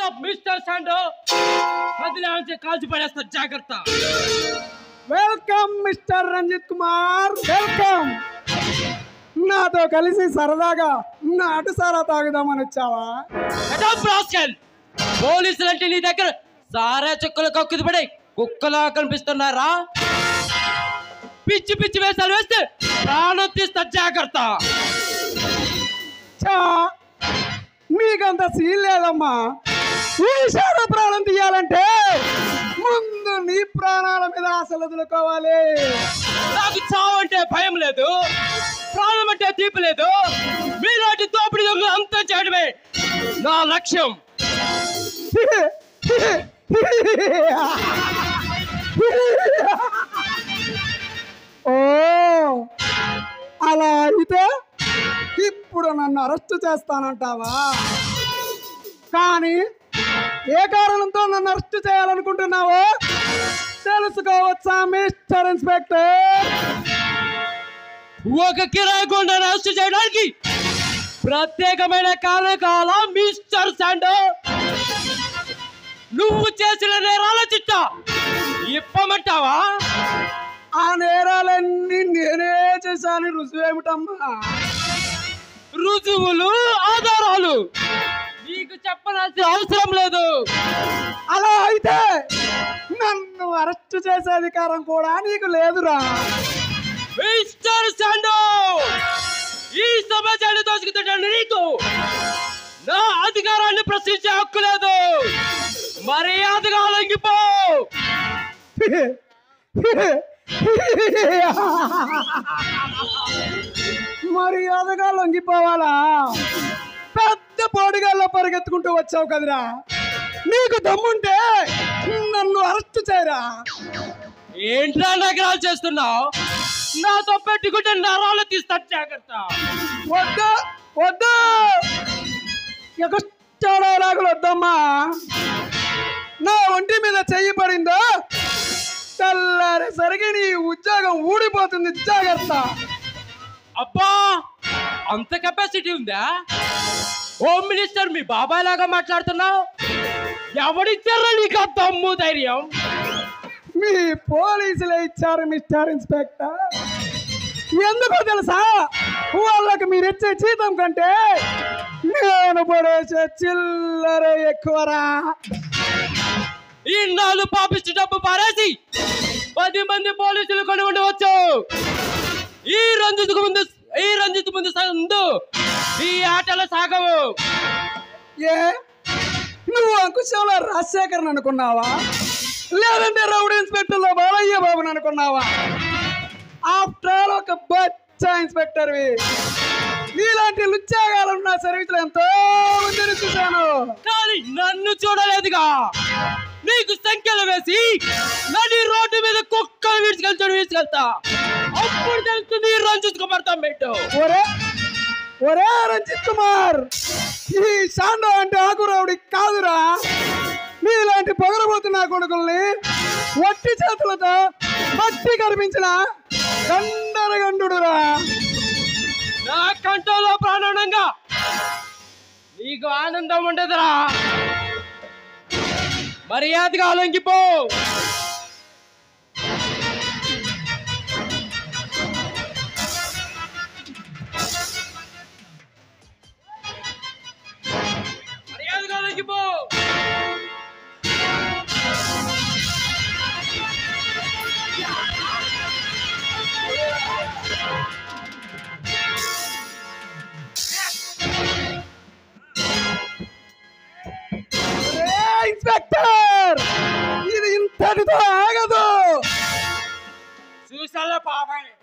up mister Sandow కదిలే కాల్చి పడేస్తా జాగ్రత్త welcome mister Ranjith Kumar welcome నాతో కలిసి సరదాగా నాటు సారా తాగుదామని వచ్చావా రాస్కెల్ పోలీసులు అంటే నీ దగ్గర సారా చుక్కలు కక్కుది పడి కుక్కలా కనిపిస్తున్నారా పిచ్చి పిచ్చి వేసాలు వేస్తే ప్రాణం తీస్తా జాగ్రత్త చా మీకంత సీన్ లేదమ్మా ఈ సారా ప్రాణం తీయాలంటే ముందు నీ ప్రాణాల మీద ఆశలు వదులుకోవాలి నాకు చావు అంటే భయం లేదు ప్రాణం అంటే తీపి లేదు మీలాంటి దోపిడి దొంగలు అంతా చేయడమే నా లక్ష్యం ఓ అలా అయితే ఇప్పుడు నన్ను అరెస్ట్ చేస్తానంటావా కానీ ఏ కారణంతో నన్ను అరెస్ట్ చేయాలనుకుంటున్నావో తెలుసుకోవచ్చా మిస్టర్ ఇన్స్పెక్టర్ ఒక కిరాయి గుండాను అరెస్ట్ చేయడానికి ప్రత్యేకమైన కారణం కావాలా మిస్టర్ శాండో నువ్వు చేసిన నేరాల చిట్ట ఇప్పమంటావా ఆ నేరాలన్నీ నేనే చేశాను రుజువేమిటమ్మా రుజువులు ఆధారాలు నీకు చెప్పనాల్సిన అవసరం లేదు అలా అయితే నన్ను అరెస్ట్ చేసే అధికారం కూడా నీకు లేదురా మిస్టర్ శాండో ఈ సమాజాన్ని దోచుకుతుంటాను నీకు నా అధికారాన్ని ప్రశ్నించే హక్కు లేదు మర్యాదగా లొంగిపో మర్యాదగా లొంగిపోవాలా పెద్ద పోడిగాల్లో పరిగెత్తుకుంటూ వచ్చావు కదరా నీకు దమ్ముంటే నన్ను అరెస్ట్ చేయరా ఏంట్రా నగరాలు చేస్తున్నావు నాతో పెట్టుకుంటే నరాలు తీస్తా జాగ్రత్త వద్దు వద్దు ఎగస్టాడేలాగులు వద్దమ్మా నా ఒంటి మీద చెయ్యి పడిందో తెల్లారేసరికి నీ ఉద్యోగం ఊడిపోతుంది జాగ్రత్త అబ్బా అంత కెపాసిటీ ఉందా హోమ్ మినిస్టర్ మీ బాబాయ్ లాగా మాట్లాడుతున్నావు ఎవడిచ్చారా నీకు ఆ దమ్ము ధైర్యం మీ పోలీసులే ఇచ్చారు మిస్టర్ ఇన్స్పెక్టర్ ఎందుకో తెలుసా వాళ్ళకి మీరు ఇచ్చే జీతం కంటే నేను పడేసే చిల్లర ఎక్కువరా ఈ నాలుగు పాపిచ్చి డబ్బు పారేసి పది మంది పోలీసులు కొని ఉండవచ్చు ఈ రంజిత్కు ముందు ఈ రంజిత్ ముందు ముందు ఈ ఆటలు సాగవు ఏ నువ్వు అంకుశంలో రాజశేఖర్ అనుకున్నావా లేదంటే రౌడీ ఇన్స్పెక్టర్లో బాలయ్య బాబుని అనుకున్నావా ఆఫ్టర్ ఆల్ ఒక బచ్చా ఇన్స్పెక్టర్వి నీలాంటి లుచ్చాగాలు నా సర్వీసులో ఎంతో మందిని చూశాను కానీ నన్ను చూడలేదుగా నీకు సంఖ్యలు వేసి నది రోడ్డు మీద కుక్కలు విడిచికెళ్తాడు విడిచికెళ్తా అప్పుడు తెలుస్తుంది ఈ రంజిత్ కుమార్ తమ్మెట్టు ఒరే ఒరే రంజిత్ కుమార్ ఈ షాండో అంటే ఆకురవుడి కాదురా నీలాంటి పొగరబోతున్న కొడుకుల్ని వట్టి చేతులతో మట్టి కనిపించిన గండరగండుడురా నా కంటలో ప్రాణంగా నీకు ఆనందం ఉండదురా మర్యాదగా లొంగిపో మర్యాదగా లొంగిపో ఒరే ఇన్స్పెక్టర్ ఇది ఇంతటితో ఆగదు చూసాలే పాపాయ్